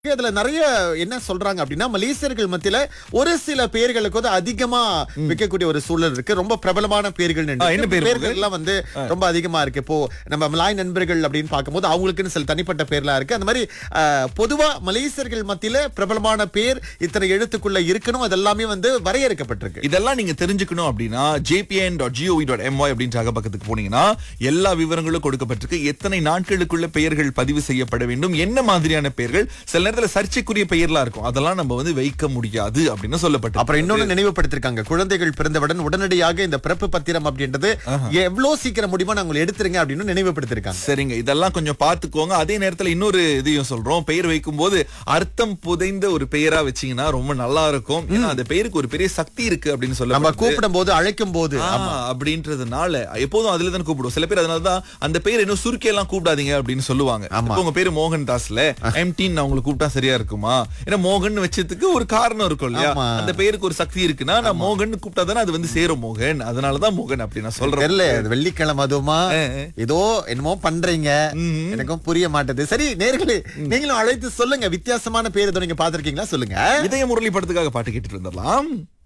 அதுல நிறைய என்ன சொல்றாங்க அப்படின்னா மலேசியர்கள் மத்தியில ஒரு சில பெயர்களுக்கு வந்து அதிகமா வைக்கக்கூடிய ஒரு சூழல் இருக்கு ரொம்ப பிரபலமான பெயர்கள் ஆ, என்ன பேர் பெயர்கள் எல்லாம் வந்து ரொம்ப அதிகமா இருக்கு இப்போ நம்ம மலாய் நண்பர்கள் அப்படின்னு பார்க்கும்போது அவங்களுக்குன்னு சில தனிப்பட்ட பேர்லாம் இருக்கு அந்த மாதிரி அஹ், பொதுவா மலேசியர்கள் மத்தியில பிரபலமான பேர் இத்தனை எழுத்துக்குள்ள இருக்கணும் அதெல்லாமே வந்து வரையறுக்கப்பட்டிருக்கு இதெல்லாம் நீங்க தெரிஞ்சுக்கணும் அப்படின்னா J P N dot gov dot M Y அப்படின்ற பக்கத்துக்கு போனீங்கன்னா எல்லா விவரங்களும் கொடுக்கப்பட்டிருக்கு எத்தனை நாட்களுக்குள்ள பெயர்கள் பதிவு செய்யப்பட வேண்டும் என்ன மாதிரியான பெயர்கள் சில நேரத்துல சர்ச்சைக்குரிய பெயர்லாம் இருக்கும் அதெல்லாம் நம்ம வந்து வைக்க முடியாது அப்படின்னு சொல்லப்பட்டு அப்புறம் இன்னொன்னு நினைவுபடுத்திருக்காங்க குழந்தைகள் பிறந்தவுடன் உடனடியாக இந்த பிறப்பு பத்திரம் அப்படின்றது எவ்வளவு சீக்கிரம் முடியுமோ நாங்க உங்களை எடுத்துருங்க அப்படின்னு நினைவுபடுத்திருக்காங்க சரிங்க இதெல்லாம் கொஞ்சம் பார்த்துக்கோங்க அதே நேரத்துல இன்னொரு இதையும் சொல்றோம் பெயர் வைக்கும்போது அர்த்தம் புதைந்த ஒரு பெயரா வச்சீங்கன்னா ரொம்ப நல்லா இருக்கும் ஏன்னா அந்த பெயருக்கு ஒரு பெரிய சக்தி இருக்கு அப்படின்னு நம்ம சொல்ல கூப்பிடும் போது அழைக்கும் போது ஆ, அப்படின்றதுனால எப்போதும் அதுல தான் கூப்பிடுவோம் சில பேர் அதனாலதான் அந்த பேர் இன்னும் சுருக்கி எல்லாம் கூப்பிடாதீங்க அப்படின்னு சொல்லுவாங்க ஆமா. இப்போ உங்க பேரு மோகன் தாஸ்ல எம்டின் நான் உங்களுக்கு கூப்பிட்டா சரியா இருக்குமா ஏன்னா மோகன் வச்சதுக்கு ஒரு காரணம் இருக்கும் இல்லையா ஆமா. அந்த பேருக்கு ஒரு சக்தி இருக்குன்னா நான் மோகன் கூப்பிட்டா தானே அது வந்து சேரும் மோகன் அதனாலதான் மோகன் அப்படி நான் சொல்றேன் தெரியல அது வெள்ளிக்கிழமை அதுவுமா ஆ. ஏதோ என்னமோ பண்றீங்க எனக்கும் புரிய மாட்டேது சரி நேர்களே நீங்களும் அழைத்து சொல்லுங்க வித்தியாசமான பேர் ஏதோ நீங்க பாத்திருக்கீங்களா சொல்லுங்க இதய முரளி படத்துக்காக பாட்டு கேட்டுட்டு வந்துடலாம்